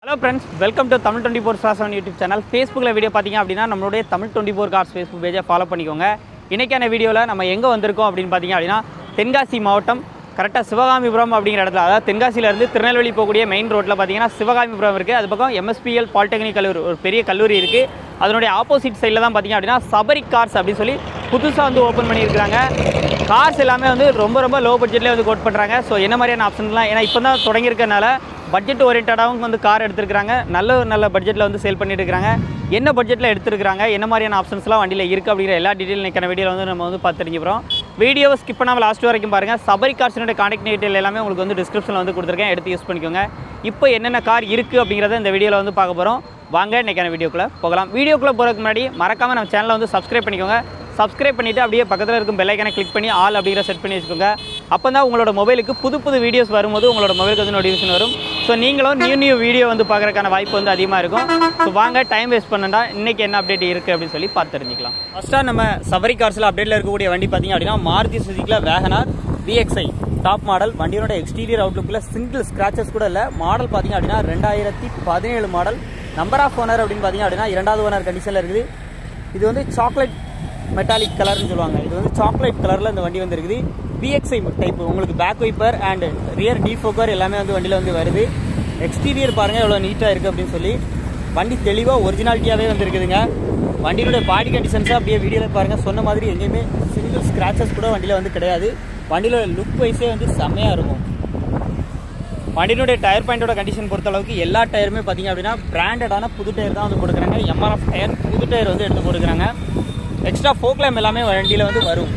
hello friends welcome to Tamil twenty four star seven YouTube channel ஃபேஸ்புக்கில் video பார்த்தீங்க அப்படின்னா நம்மளுடைய Tamil twenty four cars Facebook பேஜை ஃபாலோ பண்ணிக்கோங்க இன்றைக்கான வீடியோவில் நம்ம எங்கே வந்திருக்கோம் அப்படின்னு பார்த்தீங்க அப்படின்னா தென்காசி மாவட்டம் கரெக்டாக சிவகாமிபுரம் அப்படிங்கிற இடத்துல அதாவது தென்காசியிலேருந்து திருநெல்வேலி போகக்கூடிய மெயின் ரோட்டில் பார்த்தீங்கன்னா சிவகாமிபுரம் இருக்குது அது பக்கம் எம்எஸ்பிஎல் பாலிடெக்னிக் கல்லூரி ஒரு பெரிய கல்லூரி இருக்குது அதனுடைய ஆப்போசிட் சைடில் தான் பார்த்தீங்க அப்படின்னா சபரி கார்ஸ் அப்படின்னு சொல்லி புதுசாக வந்து ஓப்பன் பண்ணியிருக்காங்க கார்ஸ் எல்லாமே வந்து ரொம்ப ரொம்ப லோ பட்ஜெட்லேயே வந்து கோட் பண்ணுறாங்க ஸோ என்ன மாதிரியான ஆப்ஷன்ஸ்லாம் ஏன்னா இப்போ தான் தொடங்கியிருக்கனால பட்ஜெட் ஓரியன்டாகவும் வந்து கார் எடுத்திருக்காங்க நல்ல ஒரு நல்ல பட்ஜெட்டில் வந்து சேல் பண்ணிட்டு இருக்காங்க என்ன பட்ஜெட்டில் எடுத்திருக்காங்க என்ன மாதிரியான ஆப்ஷன்ஸ்லாம் வண்டியில் இருக்குது அப்படிங்கிற எல்லா டீட்டெயில் நிற்கிற வீடியோவில் வந்து நம்ம வந்து பார்த்து தெரிஞ்சுக்கிறோம் வீடியோவை ஸ்கிப் பண்ணாமல் லாஸ்ட் வரைக்கும் பாருங்கள் சபரி கார்ஸினுடைய கான்டாக்ட் டீட்டெயில் எல்லாமே உங்களுக்கு வந்து டிஸ்கிரிப்ஷனில் வந்து கொடுத்துருக்கேன் எடுத்து யூஸ் பண்ணிக்கோங்க இப்போ என்னென்ன கார் இருக்குது அப்படிங்கிறத இந்த வீடியோவில் வந்து பார்க்க போகிறோம் வாங்க இன்றைக்கான வீடியோக்குள்ளே போகலாம் வீடியோக்குள்ளே போகிறதுக்கு முன்னாடி மறக்காமல் நம்ம சேனலை வந்து சப்ஸ்கிரைப் பண்ணிக்கோங்க சப்ஸ்கிரைப் பண்ணிவிட்டு அப்படியே பக்கத்தில் இருக்கும் பெல்லைக்கனை கிளிக் பண்ணி ஆல் அப்படிங்கிற செட் பண்ணி வச்சுக்கோங்க அப்போ தான் உங்களோட மொபைலுக்கு புது புது வீடியோஸ் வரும்போது உங்களோட மொபைலுக்கு வந்து நோட்டிஃபிகேஷன் வரும் ஸோ நீங்களும் நியூ நியூ வீடியோ வந்து பார்க்குறதுக்கான வாய்ப்பு வந்து அதிகமாக இருக்கும் ஸோ வாங்க டைம் வேஸ்ட் பண்ணண்டா இன்றைக்கி என்ன அப்டேட் இருக்குது அப்படின்னு சொல்லி பார்த்து தெரிஞ்சுக்கலாம் ஃபஸ்ட்டாக நம்ம சபரி கார்ஸில் அப்டேட்டில் இருக்கக்கூடிய வண்டி பார்த்தீங்க அப்படின்னா மாருதி சுசுக்கியில் வேகனார் விஎக்ஸ்ஐ டாப் மாடல் வண்டியோட எக்ஸ்டீரியர் அவுட்லுக்கில் சிங்கிள் ஸ்க்ராச்சஸ் கூட இல்லை மாடல் பார்த்தீங்க அப்படின்னா ரெண்டாயிரத்தி பதினேழு மாடல் நம்பர் ஆஃப் ஓனர் அப்படின்னு பார்த்தீங்க அப்படின்னா இரண்டாவது ஓனர் கண்டிஷனில் இருக்குது இது வந்து சாக்லேட் மெட்டாலிக் கலர்னு சொல்லுவாங்க இது வந்து சாக்லேட் கலரில் இந்த வண்டி வந்து இருக்குது பிஎக்ஸ்ஐ டைப் உங்களுக்கு back wiper and rear defogger எல்லாமே வந்து வண்டியில் வந்து வருது எக்ஸ்டீரியர் பாருங்கள் எவ்வளோ நீட்டாக இருக்குது அப்படின்னு சொல்லி வண்டி தெளிவாக ஒரிஜினாலிட்டியாகவே வந்து இருக்குதுங்க வண்டியோட பாடி கண்டிஷன்ஸாக அப்படியே வீடியோவில் பாருங்கள் சொன்ன மாதிரி எங்கேயுமே சிங்கிள் ஸ்க்ராச்சஸ் கூட வண்டியில் வந்து கிடையாது வண்டியோட லுக் வைஸே வந்து செம்மையாக இருக்கும் வண்டியினுடைய டயர் பாயிண்டோட கண்டிஷன் பொறுத்த அளவுக்கு எல்லா டயருமே பார்த்தீங்க அப்படின்னா பிராண்டடான புது டயர் தான் வந்து போட்டுக்கிறாங்க எம்ஆர்எஃப் டயர் புது டயர் வந்து எடுத்து போட்டுக்கிறாங்க எக்ஸ்ட்ரா ஃபோக்லேம் எல்லாமே வண்டியில் வந்து வரும்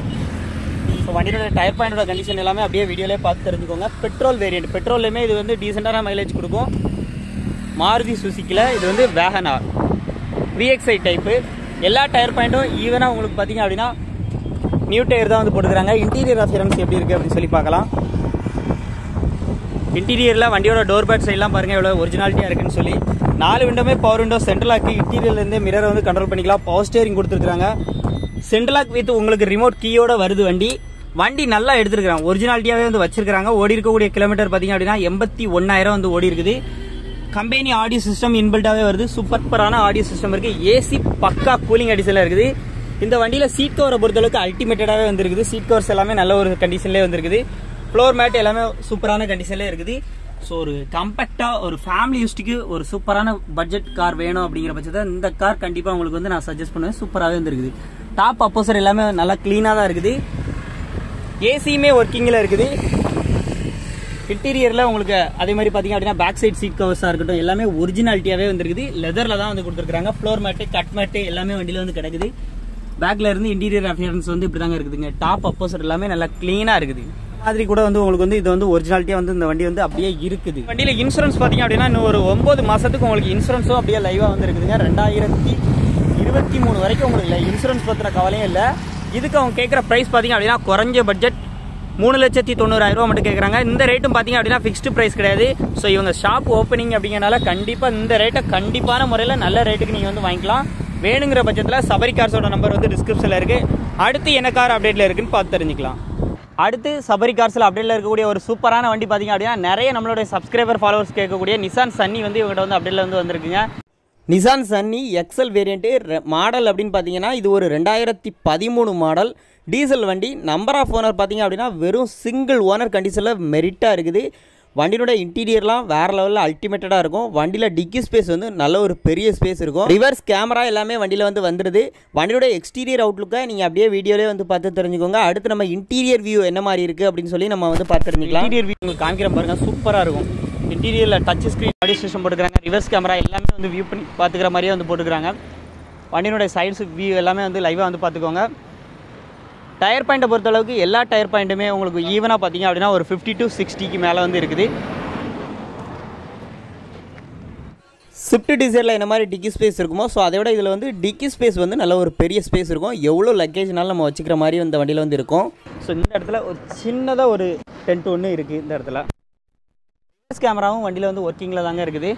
ஸோ வண்டியோட டயர் பாயிண்டோட கண்டிஷன் எல்லாமே அப்படியே வீடியோலேயே பார்த்து தெரிஞ்சுக்கோங்க பெட்ரோல் வேரியண்ட் பெட்ரோல்லையுமே இது வந்து டீசெண்டான மைலேஜ் கொடுக்கும் மாருதி சுசுக்கியில் இது வந்து வேகனார் விஎக்ஸ்ஐ டைப்பு எல்லா டயர் பாயிண்ட்டும் ஈவனாக உங்களுக்கு பார்த்தீங்க அப்படின்னா நியூ டயர் தான் வந்து போட்டுக்கிறாங்க இன்டீரியர் அஃபியரன்ஸ் எப்படி இருக்குது அப்படின்னு சொல்லி பார்க்கலாம் இன்டீரியரில் வண்டியோட டோர் பேட் சைட்லாம் பாருங்கள் எவ்வளோ ஒரிஜினாலிட்டியாக இருக்குன்னு சொல்லி நாலு விண்டோமே பவர் விண்டோ சென்ட்ரலாக்கு இன்டீரியர்லேருந்து மிரரை வந்து கண்ட்ரோல் பண்ணிக்கலாம் பவர் ஸ்டேரிங் கொடுத்துருக்காங்க சென்ட்ரலாக் வித் உங்களுக்கு ரிமோட் கீயோட வருது வண்டி வண்டி நல்லா எடுத்துருக்காங்க ஒரிஜினாலிட்டியாகவே வந்து வச்சிருக்காங்க ஓடி இருக்கக்கூடிய கிலோமீட்டர் பார்த்தீங்க அப்படின்னா எண்பத்தி ஒன்னாயிரம் வந்து ஓடி இருக்குது கம்பெனி ஆடியோ சிஸ்டம் இன்பில்டாகவே வருது சூப்பரான ஆடியோ சிஸ்டம் இருக்குது ஏசி பக்கா கூலிங் அடிஷனில் இருக்குது இந்த வண்டியில் சீட் கவரை பொறுத்தளவுக்கு அல்டிமேட்டடாகவே வந்துருக்குது சீட் கவர்ஸ் எல்லாமே நல்ல ஒரு கண்டிஷன்லேயே வந்துருக்குது ஃப்ளோர் மேட் எல்லாமே சூப்பரான கண்டிஷன்லேயே இருக்குது ஸோ ஒரு கம்பேக்டாக ஒரு ஃபேமிலி யூஸ்டுக்கு ஒரு சூப்பரான பட்ஜெட் கார் வேணும் அப்படிங்கிற பட்சத்தில் இந்த கார் கண்டிப்பாக உங்களுக்கு வந்து நான் சஜஸ்ட் பண்ணுவேன் சூப்பராகவே வந்துருக்குது டாப் அப்போசர் எல்லாமே நல்லா க்ளீனாக தான் இருக்குது ஏசியுமே ஒர்க்கிங்கில் இருக்குது இன்டீரியரில் உங்களுக்கு அதே மாதிரி பார்த்தீங்க அப்படின்னா பேக் சைட் சீட் கவர்ஸாக இருக்கட்டும் எல்லாமே ஒரிஜினாலிட்டியாகவே வந்துருக்குது லெதரில் தான் வந்து கொடுத்துருக்காங்க ஃப்ளோர் மேட்டு கட் மேட்டு எல்லாமே வண்டியில் வந்து கிடைக்குது பேக்ல இருந்து இன்டீரியர் அஃபியரன்ஸ் வந்து இப்படி தாங்க இருக்குதுங்க டாப் அப்போசர் எல்லாமே நல்லா க்ளீனாக இருக்குது மாதிரி கூட வந்து உங்களுக்கு வந்து இது வந்து ஒரிஜினாலிட்டியாக வந்து இந்த வண்டி வந்து அப்படியே இருக்குது வண்டியில் இன்சூரன்ஸ் பார்த்தீங்க அப்படின்னா இன்னும் ஒரு ஒன்பது மாதத்துக்கு உங்களுக்கு இன்சூரன்ஸும் அப்படியே லைவாக வந்து இருக்குதுங்க ரெண்டாயிரத்தி இருபத்தி மூணு வரைக்கும் உங்களுக்கு இல்லை இன்சூரன்ஸ் பற்றின கவலையும் இல்லை இதுக்கு அவங்க கேட்குற ப்ரைஸ் பார்த்தீங்க அப்படின்னா குறைஞ்ச பட்ஜெட் மூணு லட்சத்தி தொண்ணூறாயிரம் ரூபா மட்டும் கேட்குறாங்க இந்த ரேட்டும் பார்த்தீங்க அப்படின்னா ஃபிக்ஸ்டு ப்ரைஸ் கிடையாது ஸோ இவங்க ஷாப் ஓப்பனிங் அப்படிங்கிறனால கண்டிப்பாக இந்த ரேட்டை கண்டிப்பான முறையில் நல்ல ரேட்டுக்கு நீங்கள் வந்து வாங்கிக்கலாம் வேணுங்கிற பட்சத்தில் சபரி கார்ஸோட நம்பர் வந்து டிஸ்கிரிப்ஷனில் இருக்குது அடுத்து என்ன கார் அப்டேட்டில் இருக்குன்னு பார்த்து தெரிஞ்சுக்கலாம் அடுத்து சபரி கார்ஸில் அப்டேட்டில் இருக்கக்கூடிய ஒரு சூப்பரான வண்டி பார்த்தீங்க அப்படின்னா நிறைய நம்மளுடைய சப்ஸ்கிரைபர் ஃபாலோவர்ஸ் கேட்கக்கூடிய நிசான் சன்னி வந்து இவங்ககிட்ட வந்து அப்டேட்டில் வந்து வந்திருக்குங்க Nissan Sunny XL variant model அப்படின்னு பார்த்தீங்கன்னா இது ஒரு ரெண்டாயிரத்தி பதிமூணு மாடல் டீசல் வண்டி நம்பர் ஆஃப் ஓனர் பார்த்தீங்க அப்படின்னா வெறும் சிங்கிள் ஓனர் கண்டிஷனில் மெரிட்டாக இருக்குது வண்டியோட இன்டீரியர்லாம் வேறு லெவலில் அல்டிமேட்டடாக இருக்கும் வண்டியில் டிக்கி ஸ்பேஸ் வந்து நல்ல ஒரு பெரிய ஸ்பேஸ் இருக்கும் ரிவர்ஸ் கேமரா எல்லாமே வண்டியில் வந்து வந்துடுது வண்டியோட எக்ஸ்டீரியர் அவுட்லுக்கை நீங்கள் அப்படியே வீடியோலேயே வந்து பார்த்து தெரிஞ்சுக்கோங்க அடுத்து நம்ம இன்டீரியர் வியூ என்ன மாதிரி இருக்குது அப்படின்னு சொல்லி நம்ம வந்து பார்த்து தெரிஞ்சுக்கலாம் இன்டீரியர் வியூ உங்களுக்கு காமிக்கிற பாருங்க சூப்பராக இருக்கும் இன்டீரியரில் டச் ஸ்க்ரீன் ஆடியோ சிஸ்டம் போட்டுக்கிறாங்க ரிவர்ஸ் கேமரா எல்லாமே வந்து வியூ பண்ணி பார்த்துக்கிற மாதிரியே வந்து போட்டுக்கிறாங்க வண்டியினுடைய சைட்ஸ் வியூ எல்லாமே வந்து லைவாக வந்து பார்த்துக்கோங்க டயர் பாயிண்ட்டை பொறுத்தளவுக்கு எல்லா டயர் பாயிண்ட்டுமே உங்களுக்கு ஈவனாக பார்த்தீங்க அப்படின்னா ஒரு ஃபிஃப்டி டு சிக்ஸ்டிக்கு மேலே வந்து இருக்குது ஸ்விஃப்ட் டிசைரில் என்ன மாதிரி டிக்கி ஸ்பேஸ் இருக்குமோ ஸோ அதை விட இதில் வந்து டிக்கி ஸ்பேஸ் வந்து நல்ல ஒரு பெரிய ஸ்பேஸ் இருக்கும் எவ்வளோ லக்கேஜ்னாலும் நம்ம வச்சுக்கிற மாதிரி இந்த வண்டியில் வந்து இருக்கும் ஸோ இந்த இடத்துல ஒரு சின்னதாக ஒரு டென்ட் ஒன்று இருக்குது இந்த இடத்துல கேமராவும் வண்டியில் வந்து ஒர்க்கிங்கில் தாங்க இருக்குது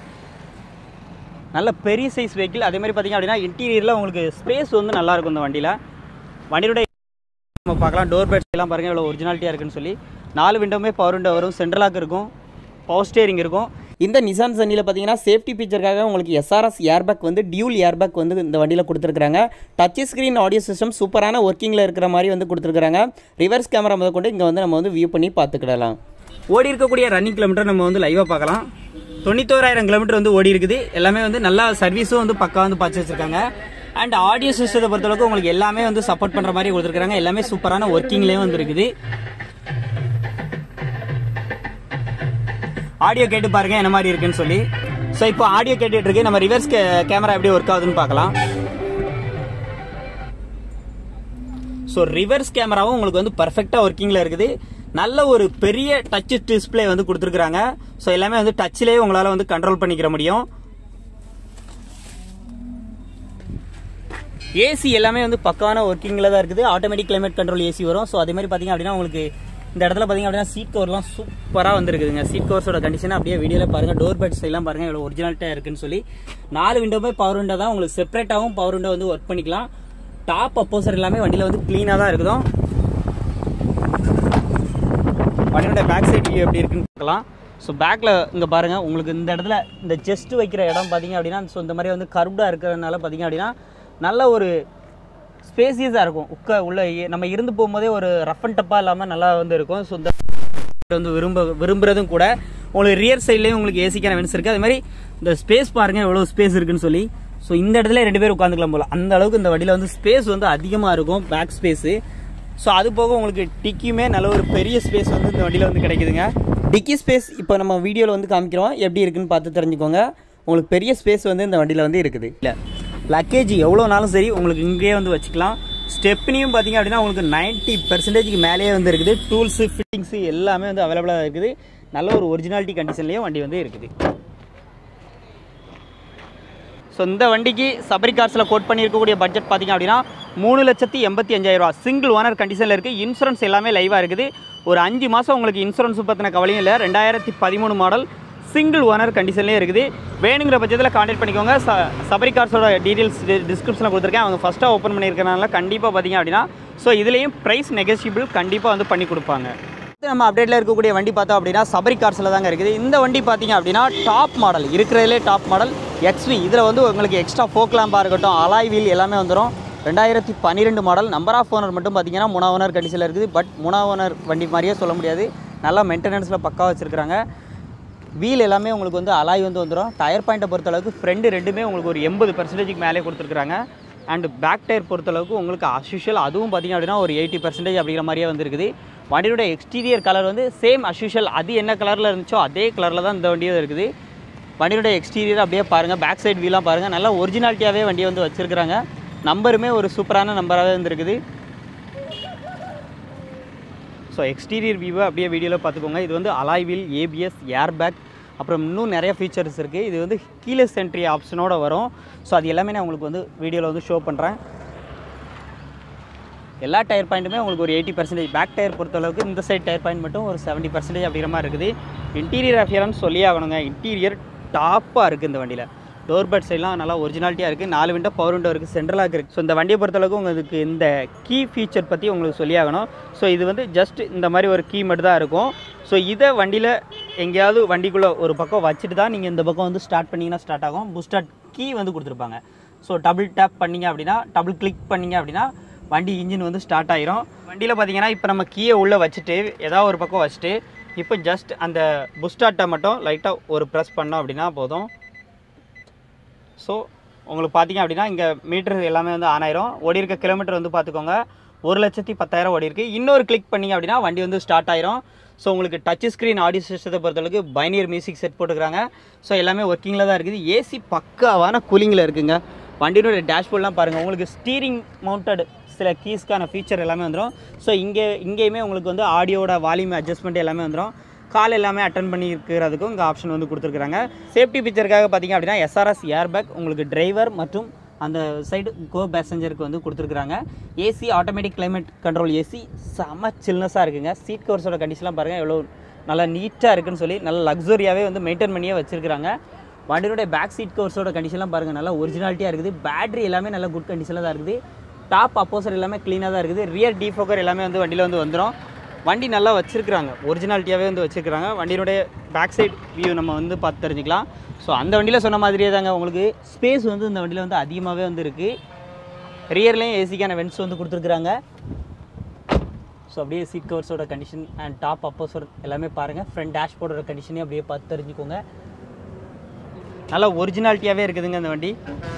நல்ல பெரிய சைஸ் வெஹிக்கிள் அதே மாதிரி பார்த்தீங்க அப்படின்னா இன்டீரியரில் உங்களுக்கு ஸ்பேஸ் வந்து நல்லா இருக்கும் இந்த வண்டியில் வண்டியோட நம்ம பார்க்கலாம் டோர் பேட்ஸ் எல்லாம் பாருங்கள் எவ்வளோ ஒரிஜினாலிட்டியாக இருக்குன்னு சொல்லி நாலு விண்டோமே பவர் விண்டோ வரும் சென்ட்ரலாக் இருக்கும் பவர் ஸ்டேரிங் இருக்கும் இந்த நிசான் சன்னியில் பார்த்தீங்கன்னா சேஃப்டி ஃபீச்சருக்காக உங்களுக்கு எஸ்ஆர்எஸ் ஏர்பேக் வந்து டியூல் ஏர்பேக் வந்து இந்த வண்டியில் கொடுத்துருக்காங்க டச் ஸ்க்ரீன் ஆடியோ சிஸ்டம் சூப்பரான ஒர்க்கிங்கில் இருக்கிற மாதிரி வந்து கொடுத்துருக்காங்க ரிவர்ஸ் கேமரா முதல் கொண்டு இங்கே வந்து நம்ம வந்து வியூ பண்ணி பார்த்துக்கிடலாம் ஓடி இருக்கக்கூடிய ரன்னிங் கிலோமீட்டர் நம்ம வந்து லைவாக பார்க்கலாம் தொண்ணூத்தோராயிரம் கிலோமீட்டர் வந்து ஓடி இருக்குது எல்லாமே வந்து நல்லா சர்வீஸும் வந்து பக்கா வந்து பார்த்து வச்சிருக்காங்க அண்ட் ஆடியோ சிஸ்டத்தை பொறுத்தளவுக்கு உங்களுக்கு எல்லாமே வந்து சப்போர்ட் பண்ணுற மாதிரி கொடுத்துருக்காங்க எல்லாமே சூப்பரான ஒர்க்கிங்லேயும் வந்து இருக்குது ஆடியோ கேட்டு பாருங்க என்ன மாதிரி இருக்குன்னு சொல்லி ஸோ இப்போ ஆடியோ கேட்டுட்டு இருக்கு நம்ம ரிவர்ஸ் கேமரா எப்படி ஒர்க் ஆகுதுன்னு பார்க்கலாம் ஸோ ரிவர்ஸ் கேமராவும் உங்களுக்கு வந்து பர்ஃபெக்டாக ஒர்க்கிங்கில் இருக்குது நல்ல ஒரு பெரிய டச் டிஸ்பிளே வந்து கொடுத்துருக்குறாங்க ஸோ எல்லாமே வந்து டச்சிலே உங்களால் வந்து கண்ட்ரோல் பண்ணிக்கிற முடியும் ஏசி எல்லாமே வந்து பக்கான ஒர்க்கிங்கில் தான் இருக்குது ஆட்டோமேட்டிக் கிளைமேட் கண்ட்ரோல் ஏசி வரும் ஸோ அதே மாதிரி பார்த்தீங்க அப்படின்னா உங்களுக்கு இந்த இடத்துல பார்த்தீங்க அப்படின்னா சீட் கவர்லாம் சூப்பராக வந்துருக்குதுங்க சீட் கவர்ஸோட கண்டிஷன் அப்படியே வீடியோவில் பாருங்கள் டோர் பெட்ஸ் எல்லாம் பாருங்கள் எவ்வளோ ஒரிஜினாலிட்டியாக இருக்குன்னு சொல்லி நாலு விண்டோமே பவர் விண்டோ தான் உங்களுக்கு செப்பரேட்டாகவும் பவர் விண்டோ வந்து ஒர்க் பண்ணிக்கலாம் டாப் அப்போசர் எல்லாமே வண்டியில் வந்து க்ளீனாக தான் இருக்குதும் வண்டியோட பேக் சைடு வியூ எப்படி இருக்குன்னு பார்க்கலாம் ஸோ பேக்கில் இங்கே பாருங்கள் உங்களுக்கு இந்த இடத்துல இந்த செஸ்ட் வைக்கிற இடம் பார்த்தீங்க அப்படின்னா ஸோ இந்த மாதிரி வந்து கருப்டாக இருக்கிறதுனால பார்த்தீங்க அப்படின்னா நல்ல ஒரு ஸ்பேசியஸாக இருக்கும் உட்க உள்ள ஏ- நம்ம இருந்து போகும்போதே ஒரு ரஃப் அண்ட் டப்பாக இல்லாமல் நல்லா வந்து இருக்கும் ஸோ இந்த வந்து விரும்ப விரும்புறதும் கூட உங்களுக்கு ரியர் சைட்லேயும் உங்களுக்கு ஏசிக்கான வென்ஸ் இருக்குது அதே மாதிரி இந்த ஸ்பேஸ் பாருங்கள் எவ்வளோ ஸ்பேஸ் இருக்குன்னு சொல்லி ஸோ இந்த இடத்துல ரெண்டு பேர் உட்காந்துக்கலாம் போல அந்த அளவுக்கு இந்த வண்டியில் வந்து ஸ்பேஸ் வந்து அதிகமாக இருக்கும் பேக் ஸ்பேஸு ஸோ அது போக உங்களுக்கு டிக்கியுமே நல்ல ஒரு பெரிய ஸ்பேஸ் வந்து இந்த வண்டியில் வந்து கிடைக்குதுங்க டிக்கி ஸ்பேஸ் இப்போ நம்ம வீடியோவில் வந்து காமிக்கிறோம் எப்படி இருக்குன்னு பார்த்து தெரிஞ்சுக்கோங்க உங்களுக்கு பெரிய ஸ்பேஸ் வந்து இந்த வண்டியில் வந்து இருக்குது இல்லை லக்கேஜ் எவ்வளோ நாளும் சரி உங்களுக்கு இங்கேயே வந்து வச்சுக்கலாம் ஸ்டெப்னியும் பார்த்தீங்க அப்படின்னா உங்களுக்கு நைன்ட்டி பெர்சன்டேஜ்க்கு மேலேயே வந்து இருக்குது டூல்ஸு ஃபிட்டிங்ஸு எல்லாமே வந்து அவைலபிளாக இருக்குது நல்ல ஒரு ஒரிஜினாலிட்டி கண்டிஷன்லேயும் வண்டி வந்து இருக்குது ஸோ இந்த வண்டிக்கு சபரி கார்ஸில் கோட் பண்ணியிருக்கக்கூடிய பட்ஜெட் பார்த்தீங்க அப்படின்னா மூணு லட்சத்தி எண்பத்தி அஞ்சாயிரம் ரூபா சிங்கிள் ஓனர் கண்டிஷனில் இருக்குது இன்சூரன்ஸ் எல்லாமே லைவாக இருக்குது ஒரு அஞ்சு மாதம் உங்களுக்கு இன்சூரன்ஸ் பற்றின கவலையும் இல்லை ரெண்டாயிரத்தி பதிமூணு மாடல் சிங்கிள் ஓனர் கண்டிஷன்லேயே இருக்குது வேணுங்கிற பட்சத்தில் கான்டாக்ட் பண்ணிக்கோங்க ச சபரி கார்ஸோட டீட்டெயில்ஸ் டிஸ்கிரிப்ஷனில் கொடுத்துருக்கேன் அவங்க ஃபஸ்ட்டாக ஓப்பன் பண்ணியிருக்கனால கண்டிப்பாக பார்த்தீங்க அப்படின்னா ஸோ இதுலேயும் ப்ரைஸ் நெகோசியபிள் கண்டிப்பாக வந்து பண்ணி கொடுப்பாங்க அடுத்து நம்ம அப்டேட்டில் இருக்கக்கூடிய வண்டி பார்த்தோம் அப்படின்னா சபரி கார்ஸில் தாங்க இருக்குது இந்த வண்டி பார்த்தீங்க அப்படின்னா டாப் மாடல் இருக்கிறதுலே டாப் மாடல் எக்ஸ்வி இதில் வந்து உங்களுக்கு எக்ஸ்ட்ரா ஃபோக் லேம்பாக இருக்கட்டும் அலாய் வீல் எல்லாமே வந்துடும் ரெண்டாயிரத்தி பன்னிரெண்டு மாடல் நம்பர் ஆஃப் ஓனர் மட்டும் பார்த்தீங்கன்னா மூணா ஓனர் கண்டிஷனில் இருக்குது பட் மூணா ஓனர் வண்டி மாதிரியே சொல்ல முடியாது நல்லா மெயின்டெனன்ஸில் பக்கா வச்சுருக்காங்க வீல் எல்லாமே உங்களுக்கு வந்து அலாய் வந்து வந்துடும் டயர் பாயிண்ட்டை பொறுத்தளவுக்கு ஃப்ரெண்டு ரெண்டுமே உங்களுக்கு ஒரு எண்பது பர்சன்டேஜுக்கு மேலே கொடுத்துருக்காங்க அண்ட் பேக் டயர் பொறுத்தளவுக்கு உங்களுக்கு அஸ்யூஷுவல் அதுவும் பார்த்தீங்க அப்படின்னா ஒரு எயிட்டி பர்சன்டேஜ் அப்படிங்கிற மாதிரியே வந்துருக்குது வண்டியோட எக்ஸ்டீரியர் கலர் வந்து சேம் அஸ்யூஷுவல் அது என்ன கலரில் இருந்துச்சோ அதே கலரில் தான் இந்த வண்டியும் இருக்குது வண்டியோட எக்ஸ்டீரியர் அப்படியே பாருங்கள் பேக் சைடு வீலாம் பாருங்கள் நல்லா ஒரிஜினாலிட்டியாகவே வண்டியை வந்து வச்சுருக்காங்க நம்பருமே ஒரு சூப்பரான நம்பராகவே வந்துருக்குது ஸோ எக்ஸ்டீரியர் வியூவை அப்படியே வீடியோவில் பார்த்துக்கோங்க இது வந்து alloy wheel ABS air bag அப்புறம் இன்னும் நிறைய ஃபீச்சர்ஸ் இருக்குது இது வந்து கீழே சென்ட்ரி ஆப்ஷனோட வரும் ஸோ அது எல்லாமே நான் உங்களுக்கு வந்து வீடியோவில் வந்து ஷோ பண்ணுறேன் எல்லா டயர் பாயிண்ட்டுமே உங்களுக்கு ஒரு எயிட்டி பர்சன்டேஜ் பேக் டயர் பொறுத்தளவுக்கு இந்த சைடு டயர் பாயிண்ட் மட்டும் ஒரு செவன்ட்டி பர்சன்டேஜ் அப்படிங்கிற மாதிரி இருக்குது இன்டீரியர் அஃபியரன்ஸ் சொல்லி ஆகணுங்க இன்டீரியர் டாப்பாக இருக்குது இந்த வண்டியில் டோர் பெட் சைட்லாம் நல்லா ஒரிஜினாலிட்டியாக இருக்குது நாலு விண்டோ பவர் விண்டோ இருக்குது சென்ட்ரலாக இருக்குது ஸோ இந்த வண்டியை பொறுத்தளவுக்கு உங்களுக்கு இந்த கீ ஃபீச்சர் பற்றி உங்களுக்கு சொல்லி ஆகணும் ஸோ இது வந்து ஜஸ்ட் இந்த மாதிரி ஒரு கீ மட்டும் தான் இருக்கும் ஸோ இதை வண்டியில் எங்கேயாவது வண்டிக்குள்ளே ஒரு பக்கம் வச்சுட்டு தான் நீங்கள் இந்த பக்கம் வந்து ஸ்டார்ட் பண்ணிங்கன்னா ஸ்டார்ட் ஆகும் புஸ்டார்ட் கீ வந்து கொடுத்துருப்பாங்க ஸோ டபுள் டேப் பண்ணீங்க அப்படின்னா டபுள் கிளிக் பண்ணீங்க அப்படின்னா வண்டி இன்ஜின் வந்து ஸ்டார்ட் ஆயிரும் வண்டியில் பார்த்தீங்கன்னா இப்போ நம்ம கீயை உள்ளே வச்சுட்டு ஏதாவது ஒரு பக்கம் வச்சுட்டு இப்போ ஜஸ்ட் அந்த புஸ்டார்ட்டை மட்டும் லைட்டாக ஒரு ப்ரெஸ் பண்ணோம் அப்படின்னா போதும் ஸோ உங்களுக்கு பார்த்தீங்க அப்படின்னா இங்கே மீட்டர் எல்லாமே வந்து ஆன் ஆயிரும் ஓடி இருக்க கிலோமீட்டர் வந்து பார்த்துக்கோங்க ஒரு லட்சத்தி பத்தாயிரம் ஓடி இருக்கு இன்னொரு கிளிக் பண்ணீங்க அப்படின்னா வண்டி வந்து ஸ்டார்ட் ஆயிரும் ஸோ உங்களுக்கு டச் ஸ்க்ரீன் ஆடியோ சிஸ்டத்தை பொறுத்தளவுக்கு பைனியர் மியூசிக் செட் போட்டுக்கிறாங்க ஸோ எல்லாமே ஒர்க்கிங்கில் தான் இருக்குது ஏசி பக்காவான கூலிங்கில் இருக்குங்க வண்டியோட டேஷ்போர்ட்லாம் பாருங்கள் உங்களுக்கு ஸ்டீரிங் மவுண்டட் சில கீஸ்க்கான ஃபீச்சர் எல்லாமே வந்துடும் ஸோ இங்கே இங்கேயுமே உங்களுக்கு வந்து ஆடியோட வால்யூம் அட்ஜஸ்ட்மெண்ட் எல்லாமே வந்துடும் கால் எல்லாமே அட்டன் பண்ணி இருக்கிறதுக்கும் இங்கே ஆப்ஷன் வந்து கொடுத்துருக்காங்க சேஃப்டி பிக்சருக்காக பார்த்தீங்க அப்படின்னா எஸ்ஆர்எஸ் ஏர்பேக் உங்களுக்கு டிரைவர் மற்றும் அந்த சைடு கோ பேசஞ்சருக்கு வந்து கொடுத்துருக்காங்க AC automatic climate control AC செம சில்னஸாக இருக்குங்க சீட் கவர்ஸோட கண்டிஷன்லாம் பாருங்கள் எவ்வளோ நல்லா நீட்டாக இருக்குன்னு சொல்லி நல்லா லக்ஸரியாகவே வந்து மெயின்டைன் பண்ணியே வச்சிருக்காங்க வண்டியோட பேக் சீட் கவர்ஸோட கண்டிஷன்லாம் பாருங்கள் நல்லா ஒரிஜினாலிட்டியாக இருக்குது பேட்டரி எல்லாமே நல்ல குட் கண்டிஷனில் தான் இருக்குது டாப் அப்போசர் எல்லாமே க்ளீனாக தான் இருக்குது ரியர் டீஃபோக்கர் எல்லாமே வந்து வண்டியில் வந்து வந்துடும் வண்டி நல்லா வச்சிருக்கிறாங்க ஒரிஜினாலிட்டியாகவே வந்து வச்சிருக்கிறாங்க வண்டியினுடைய பேக் சைடு வியூ நம்ம வந்து பார்த்து தெரிஞ்சுக்கலாம் ஸோ அந்த வண்டியில் சொன்ன மாதிரியே தாங்க உங்களுக்கு ஸ்பேஸ் வந்து இந்த வண்டியில் வந்து அதிகமாகவே வந்து இருக்குது ரியர்லேயும் ஏசிக்கான வென்ட்ஸ் வந்து கொடுத்துருக்குறாங்க ஸோ அப்படியே சீட் கவர்ஸோட கண்டிஷன் அண்ட் டாப் அப்போசர் எல்லாமே பாருங்கள் ஃப்ரண்ட் டேஷ்போர்டோட கண்டிஷனே அப்படியே பார்த்து தெரிஞ்சுக்கோங்க நல்லா ஒரிஜினாலிட்டியாகவே இருக்குதுங்க இந்த வண்டி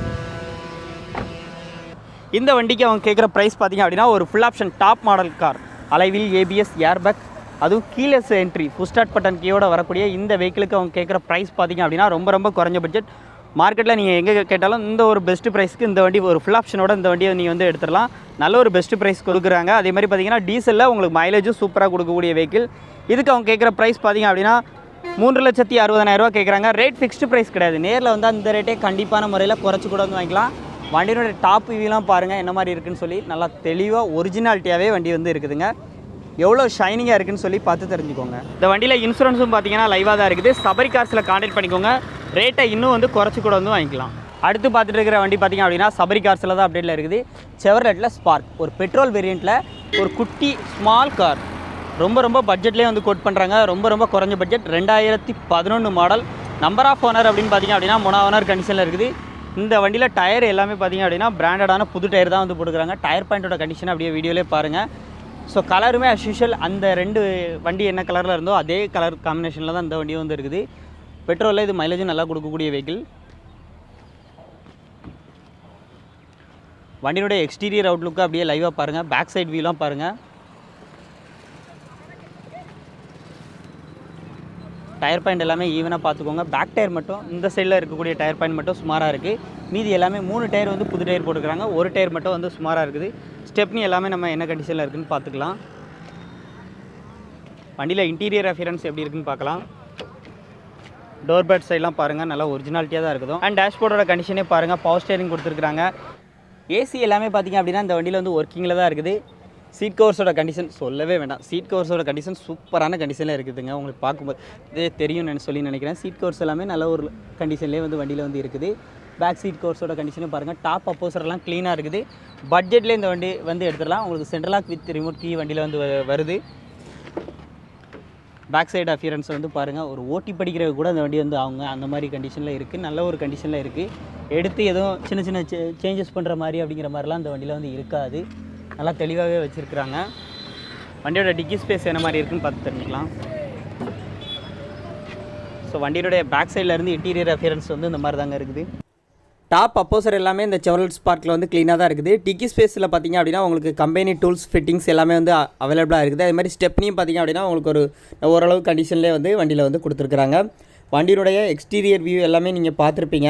இந்த வண்டிக்கு அவங்க கேட்குற ப்ரைஸ் பார்த்தீங்க அப்படின்னா ஒரு full option top model car அலைவில் ஏபிஎஸ் ஏர்பேக் அதுவும் keyless entry full start button கீயோட வரக்கூடிய இந்த வெஹிக்கிளுக்கு அவங்க கேட்குற ப்ரைஸ் பார்த்தீங்க அப்படின்னா ரொம்ப ரொம்ப குறைஞ்ச பட்ஜெட் மார்க்கெட்டில் நீங்கள் எங்கே கேட்டாலும் இந்த ஒரு பெஸ்ட் ப்ரைஸ்க்கு இந்த வண்டி ஒரு ஃபுல் ஆப்ஷனோட இந்த வண்டியை நீங்கள் வந்து எடுத்துடலாம் நல்ல ஒரு பெஸ்ட் ப்ரைஸ் கொடுக்குறாங்க அதே மாதிரி பார்த்தீங்கன்னா டீசலில் உங்களுக்கு மைலேஜும் சூப்பராக கொடுக்கக்கூடிய வெஹிக்கிள் இதுக்கு அவங்க கேட்குற ப்ரைஸ் பார்த்தீங்க அப்படின்னா மூன்று லட்சத்தி அறுபதாயிரரூவா கேட்குறாங்க ரேட் ஃபிக்ஸ்டு ப்ரைஸ் கிடையாது நேரில் வந்து அந்த ரேட்டே கண்டிப்பான முறையில் குறைச்சி கூட வந்து வாங்கிக்கலாம் வண்டியோட டாப் வியூலாம் பாருங்கள் என்ன மாதிரி இருக்குன்னு சொல்லி நல்லா தெளிவாக ஒரிஜினாலிட்டியாகவே வண்டி வந்து இருக்குதுங்க எவ்வளோ ஷைனிங்காக இருக்குன்னு சொல்லி பார்த்து தெரிஞ்சுக்கோங்க இந்த வண்டியில் இன்சூரன்ஸும் பார்த்தீங்கன்னா லைவாக தான் இருக்குது சபரி கார்ஸில் கான்டாக்ட் பண்ணிக்கோங்க ரேட்டை இன்னும் வந்து குறைச்சி கூட வந்து வாங்கிக்கலாம் அடுத்து பார்த்துட்டு இருக்கிற வண்டி பார்த்தீங்க அப்படின்னா சபரி கார்ஸில் தான் அப்டேட்டில் இருக்குது செவர்லெட்டில் ஸ்பார்க் ஒரு பெட்ரோல் வேரியண்ட்டில் ஒரு குட்டி ஸ்மால் கார் ரொம்ப ரொம்ப பட்ஜெட்லேயே வந்து கோட் பண்ணுறாங்க ரொம்ப ரொம்ப குறைஞ்ச பட்ஜெட் ரெண்டாயிரத்தி பதினொன்று மாடல் நம்பர் ஆஃப் ஓனர் அப்படின்னு பார்த்தீங்க அப்படின்னா மூணாவது ஓனர் கண்டிஷனில் இருக்குது இந்த வண்டியில் டயர் எல்லாமே பார்த்தீங்க அப்படின்னா பிராண்டடான புது டயர் தான் வந்து போட்டுக்கிறாங்க டயர் பாயிண்டோட கண்டிஷன் அப்படியே வீடியோலே பாருங்கள் ஸோ கலருமே as usual அந்த ரெண்டு வண்டி என்ன கலரில் இருந்தோ அதே கலர் காம்பினேஷனில் தான் இந்த வண்டியும் வந்து இருக்குது பெட்ரோலில் இது மைலேஜும் நல்லா கொடுக்கக்கூடிய வெஹிக்கிள் வண்டியினுடைய எக்ஸ்டீரியர் அவுட்லுக்கு அப்படியே லைவாக பாருங்கள் பேக் சைடு வியூலாம் பாருங்கள் டயர் பாயிண்ட் எல்லாமே ஈவனாக பார்த்துக்கோங்க பேக் டயர் மட்டும் இந்த சைடில் இருக்கக்கூடிய டயர் பாயிண்ட் மட்டும் சுமாராக இருக்குது மீதி எல்லாமே மூணு டயர் வந்து புது டயர் போட்டுக்கிறாங்க ஒரு டயர் மட்டும் வந்து சுமாராக இருக்குது ஸ்டெப்னி எல்லாமே நம்ம என்ன கண்டிஷனில் இருக்குன்னு பார்த்துக்கலாம் வண்டியில் இன்டீரியர் அஃபியரன்ஸ் எப்படி இருக்குன்னு பார்க்கலாம் டோர் பேட் சைட்லாம் பாருங்கள் நல்லா ஒரிஜினாலிட்டியாக தான் இருக்குது அண்ட் டேஷ்போர்டோட கண்டிஷனே பாருங்கள் பவர் ஸ்டேரிங் கொடுத்துருக்குறாங்க ஏசி எல்லாமே பார்த்தீங்க அப்படின்னா இந்த வண்டியில் வந்து ஒர்க்கிங்கில் தான் இருக்குது சீட் கவர்ஸோட கண்டிஷன் சொல்லவே வேண்டாம் சீட் கவர்ஸோட கண்டிஷன் சூப்பரான கண்டிஷனில் இருக்குதுங்க உங்களுக்கு பார்க்கும்போது இதே தெரியும் நான் சொல்லி நினைக்கிறேன் சீட் கவர்ஸ் எல்லாமே நல்ல ஒரு கண்டிஷன்லேயே வந்து வண்டியில் வந்து இருக்குது பேக் சீட் கவர்ஸோட கண்டிஷனும் பாருங்கள் டாப் அப்போசர்லாம் க்ளீனாக இருக்குது பட்ஜெட்லேயே இந்த வண்டி வந்து எடுத்துடலாம் உங்களுக்கு சென்ட்ரலாக் வித் ரிமோட் கீ வண்டியில் வந்து வ- வருது பேக் சைடு அஃபியரன்ஸ் வந்து பாருங்கள் ஒரு ஓட்டி படிக்கிறது கூட அந்த வண்டி வந்து அவங்க அந்த மாதிரி கண்டிஷனில் இருக்குது நல்ல ஒரு கண்டிஷனில் இருக்குது எடுத்து எதுவும் சின்ன சின்ன சேஞ்சஸ் பண்ணுற மாதிரி அப்படிங்கிற மாதிரிலாம் அந்த வண்டியில் வந்து இருக்காது நல்லா தெளிவாகவே வச்சுருக்குறாங்க வண்டியோட டிக்கி ஸ்பேஸ் என்ன மாதிரி இருக்குன்னு பார்த்து தெரிஞ்சுக்கலாம் ஸோ வண்டியோடைய பேக் சைடில் இருந்து இன்டீரியர் அஃபியரன்ஸ் வந்து இந்த மாதிரி தாங்க இருக்குது டாப் அப்போசர் எல்லாமே இந்த செவரல் ஸ்பார்க்கில் வந்து க்ளீனாக தான் இருக்குது டிக்கி ஸ்பேஸில் பார்த்தீங்க அப்படின்னா உங்களுக்கு கம்பெனி டூல்ஸ் ஃபிட்டிங்ஸ் எல்லாமே வந்து அவைலபிளாக இருக்குது அதே மாதிரி ஸ்டெப்னியும் பார்த்தீங்க அப்படின்னா உங்களுக்கு ஒரு ஓரளவு கண்டிஷன்லேயே வந்து வண்டியில் வந்து கொடுத்துருக்குறாங்க வண்டியினுடைய எக்ஸ்டீரியர் வியூ எல்லாமே நீங்கள் பார்த்துருப்பீங்க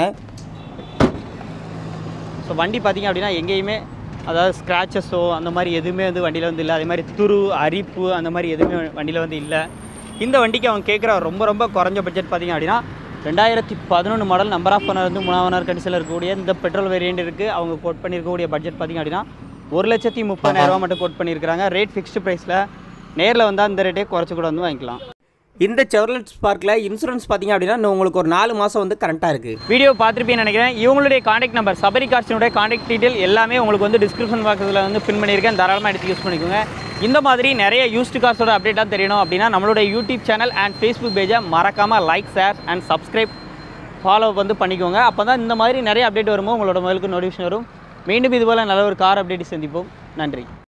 ஸோ வண்டி பார்த்தீங்க அப்படின்னா எங்கேயுமே அதாவது ஸ்க்ராச்சஸோ அந்த மாதிரி எதுவுமே வந்து வண்டியில் வந்து இல்லை அதே மாதிரி துரு அரிப்பு அந்த மாதிரி எதுவுமே வண்டியில் வந்து இல்லை இந்த வண்டிக்கு அவங்க கேட்குற ரொம்ப ரொம்ப குறைஞ்ச பட்ஜெட் பார்த்தீங்க அப்படின்னா ரெண்டாயிரத்தி பதினொன்று மாடல் நம்பர் ஆஃப் ஓனர் வந்து மூணாவது ஓனர் கண்டிஷனில் இருக்கக்கூடிய இந்த பெட்ரோல் வேரியண்ட் இருக்குது அவங்க கோட் பண்ணியிருக்கக்கூடிய பட்ஜெட் பார்த்தீங்க அப்படின்னா ஒரு லட்சத்தி முப்பதாயிரரூவா மட்டும் கோட் பண்ணியிருக்காங்க ரேட் ஃபிக்ஸ்டு ப்ரைஸில் நேரில் வந்தால் அந்த ரேட்டே குறைச்சி கூட வந்து வாங்கிக்கலாம் இந்த செவரல் ஸ்பார்க்கில் இன்சூரன்ஸ் பார்த்தீங்க அப்படின்னா இன்னும் உங்களுக்கு ஒரு நாலு மாதம் வந்து கரண்ட்டாக இருக்குது வீடியோ பார்த்துருப்பீங்கன்னு நினைக்கிறேன் இவங்களுடைய காண்டாக்ட் நம்பர் சபரி கார்ஸினுடைய காண்டாக்ட் டீட்டெயில் எல்லாமே உங்களுக்கு வந்து டிஸ்கிரிப்ஷன் பாக்ஸில் வந்து பின் பண்ணியிருக்கேன் தாராளமாக எடுத்து யூஸ் பண்ணிக்கோங்க இந்த மாதிரி நிறைய யூஸ்டு கார்ஸோட அப்டேட்டாக தெரியணும் அப்படின்னா நம்மளோட யூடியூப் சேனல் அண்ட் ஃபேஸ்புக் பேஜை மறக்காமல் like share and subscribe follow வந்து பண்ணிக்கோங்க அப்போ தான் இந்த மாதிரி நிறைய அப்டேட் வரும்போது உங்களோட மொபைலுக்கு நோட்டிஃபிகேஷன் வரும் மீண்டும் இதுபோல் நல்ல ஒரு கார் அப்டேட் சந்திப்போம் நன்றி